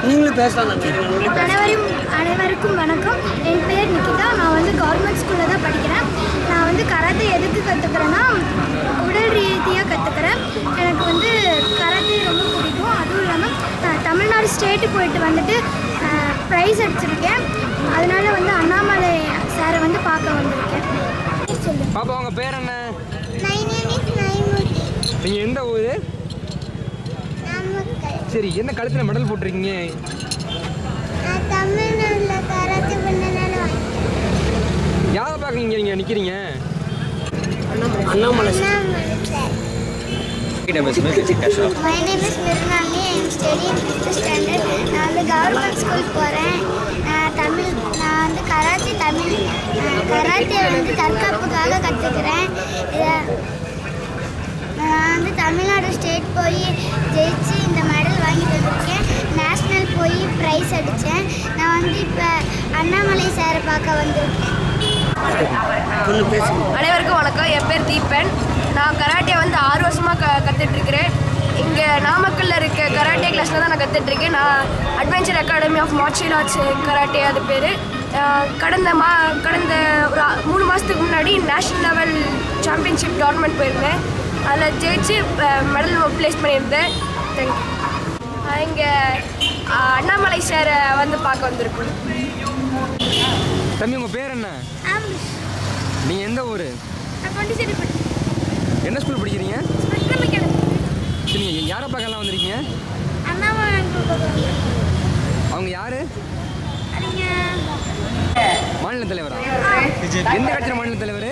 நீங்களும் பேசலாம் நினைக்கிறேன் நீங்களும் பேசலாம். அனைவரும் அனைவருக்கும் வணக்கம் என் பேர் நிக்கிதா நான் வந்து கவர்மெண்ட் ஸ்கூலில் தான் படிக்கிறேன் நான் வந்து கராத்தே எதுக்கு கற்றுக்கிறேன்னா உடல் ரீதியாக கற்றுக்கிறேன் எனக்கு வந்து கராத்தே ரொம்ப பிடிக்கும் அதுவும் இல்லாமல் நான் தமிழ்நாடு ஸ்டேட்டு போயிட்டு வந்துட்டு ப்ரைஸ் அடிச்சிருக்கேன் அதனால வந்து அண்ணாமலை சாரை வந்து பார்க்க வந்திருக்கேன் சொல்லு பாப்பா உங்க பேர் என்ன மை நேம் இஸ் நைமுடி நீங்க எந்த ஊரு நாமக்கல் சரி என்ன கழுத்துல மெடல் போட்டிருக்கீங்க நான் தமிழ்நாட்டில் கராத்தே பண்ணனால யாரை பார்க்க இங்க நீங்க நிக்கிறீங்க அண்ணாமலை சார் அண்ணாமலை சார் கிட்ட பேசுங்க My name is Mirnali. I am studying fifth standard. நான் வந்து கவர்மெண்ட் ஸ்கூல் போகிறேன் நான் தமிழ் நான் வந்து கராத்தே தமிழ் நான் கராத்தே வந்து தற்காப்புக்காக கற்றுக்கிறேன் இதை நான் வந்து தமிழ்நாடு ஸ்டேட் போய் ஜெயிச்சு இந்த மெடல் வாங்கிட்டு வந்திருக்கேன் நேஷ்னல் போய் ப்ரைஸ் அடித்தேன் நான் வந்து இப்போ அண்ணாமலை சாரை பார்க்க வந்திருக்கேன் பொண்ணு பேசுங்க அனைவருக்கும் வணக்கம் என் பேர் தீபன் நான் கராட்டே வந்து ஆறு வருஷமாக க கற்றுட்ருக்கிறேன் இங்கே நாமக்கல்ல இருக்க கராட்டே கிளாஸில் தான் நான் கற்றுட்ருக்கேன் நான் adventure academy of martial arts karate அது பேர் கடந்த மா கடந்த ஒரு ஆ- மூணு மாதத்துக்கு முன்னாடி நேஷ்னல் லெவல் சாம்பியன்ஷிப் டோர்னமெண்ட் போயிருந்தேன் அதில் ஜெயிச்சு மெடல் ப்ளேஸ் பண்ணியிருந்தேன் தேங்க்யூ இங்கே அண்ணாமலை சாரை வந்து பார்க்க வந்திருக்கோம் தம்பி உங்க பேர் என்ன நீங்க எந்த ஊரு நான் பாண்டிச்சேரி என்ன ஸ்கூல் படிக்கிறீங்க படிக்கிறேன் சரி நீங்க யாரை பார்க்கலாம் வந்திருக்கீங்க அண்ணாமலை அவங்க யாரு நீங்கள் மாநில தலைவரா எந்த கட்சியில மாநில தலைவர்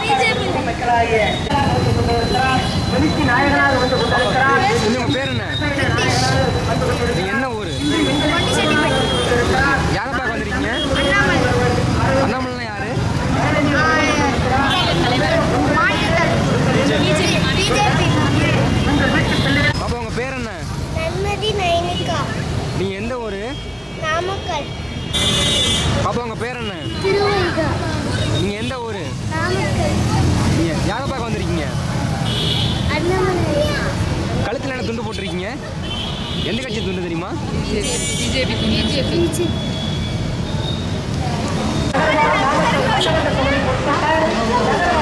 தம்பி உங்க பேர் என்ன நீங்க என்ன ஊரு யாரை பார்க்க வந்திருக்கீங்க அண்ணாமலை யாரு பாப்பா உங்க பேர் என்ன நன்மதி நைனிகா நீங்க எந்த ஊரு நாமக்கல் பாப்பா உங்க பேர் என்ன திருவைகா நீங்க எந்த ஊரு நாமக்கல் நீங்க யாரை பார்க்க வந்திருக்கீங்க அண்ணாமலை கழுத்துல என்ன துண்டு போட்டிருக்கீங்க எந்த கட்சி துண்டு தெரியுமா பிஜேபி